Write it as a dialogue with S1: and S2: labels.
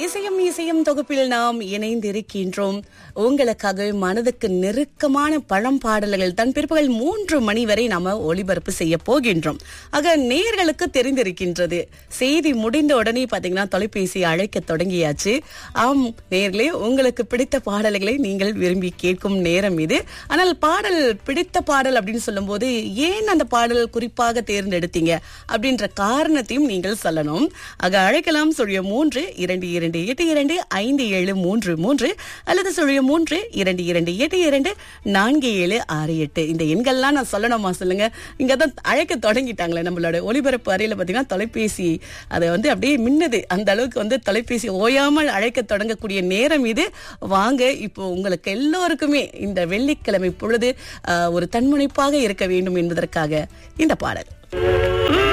S1: இசையும் இசையும் தொகுப்பில் நாம் இணைந்திருக்கின்றோம் உங்களுக்காக மனதுக்கு நெருக்கமான பழம் பாடல்கள் தான் பிற்பகல் மூன்று மணி வரை நாம ஒளிபரப்பு செய்ய போகின்றோம் ஆக நேர்களுக்கு தெரிந்திருக்கின்றது செய்தி முடிந்த உடனே பாத்தீங்கன்னா தொலைபேசி அழைக்க தொடங்கியாச்சு ஆம் நேர்களே உங்களுக்கு பிடித்த பாடல்களை நீங்கள் விரும்பி கேட்கும் நேரம் இது ஆனால் பாடல் பிடித்த பாடல் அப்படின்னு சொல்லும்போது ஏன் அந்த பாடல் குறிப்பாக தேர்ந்தெடுத்தீங்க அப்படின்ற காரணத்தையும் நீங்கள் சொல்லணும் ஆக அழைக்கலாம் சொல்லிய மூன்று இரண்டு இரண்டு எட்டு இரண்டு ஐந்து ஏழு மூன்று மூன்று அல்லது சொல்லிய மூன்று இரண்டு இரண்டு எட்டு இரண்டு நான்கு ஏழு ஆறு எட்டு இந்த எண்கள்லாம் நான் சொல்லணுமா சொல்லுங்க இங்க தான் அழைக்க தொடங்கிட்டாங்களே நம்மளோட ஒளிபரப்பு அறையில பாத்தீங்கன்னா தொலைபேசி அதை வந்து அப்படியே மின்னது அந்த அளவுக்கு வந்து தொலைபேசி ஓயாமல் அழைக்க தொடங்கக்கூடிய நேரம் இது வாங்க இப்போ உங்களுக்கு எல்லோருக்குமே இந்த வெள்ளிக்கிழமை பொழுது ஆஹ், ஒரு தன்முனைப்பாக இருக்க வேண்டும் என்பதற்காக இந்த பாடல்